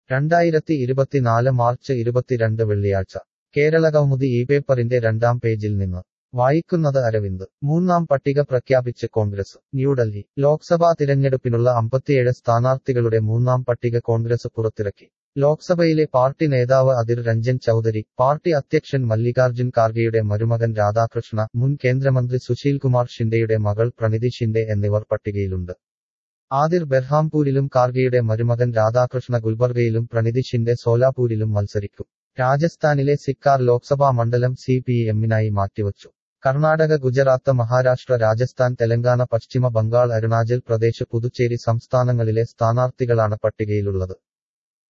രണ്ടായിരത്തി ഇരുപത്തിനാല് മാർച്ച് ഇരുപത്തിരണ്ട് വെള്ളിയാഴ്ച കേരള കൗമുദി ഈ പേപ്പറിന്റെ രണ്ടാം പേജിൽ നിന്ന് വായിക്കുന്നത് അരവിന്ദ് മൂന്നാം പട്ടിക പ്രഖ്യാപിച്ച് കോൺഗ്രസ് ന്യൂഡൽഹി ലോക്സഭാ തിരഞ്ഞെടുപ്പിനുള്ള അമ്പത്തിയേഴ് സ്ഥാനാർത്ഥികളുടെ മൂന്നാം പട്ടിക കോൺഗ്രസ് പുറത്തിറക്കി ലോക്സഭയിലെ പാർട്ടി നേതാവ് അധിർ രഞ്ജൻ ചൌധരി പാർട്ടി അധ്യക്ഷൻ മല്ലികാർജുൻ ഖാർഗെയുടെ മരുമകൻ രാധാകൃഷ്ണ മുൻ കേന്ദ്രമന്ത്രി സുശീൽ കുമാർ ഷിൻഡെയുടെ മകൾ പ്രണിതി ഷിൻഡെ എന്നിവർ പട്ടികയിലുണ്ട് ആദിർ ബെർഹാംപൂരിലും ഖാർഗെയുടെ മരുമകൻ രാധാകൃഷ്ണ ഗുൽബർഗയിലും പ്രണിതി ഷിൻഡെ സോലാപൂരിലും മത്സരിക്കും രാജസ്ഥാനിലെ സിക്കാർ ലോക്സഭാ മണ്ഡലം സി പി എമ്മിനായി മാറ്റിവച്ചു കർണാടക ഗുജറാത്ത് മഹാരാഷ്ട്ര രാജസ്ഥാൻ തെലങ്കാന പശ്ചിമ ബംഗാൾ അരുണാചൽ പ്രദേശ് പുതുച്ചേരി സംസ്ഥാനങ്ങളിലെ സ്ഥാനാർത്ഥികളാണ് പട്ടികയിലുള്ളത്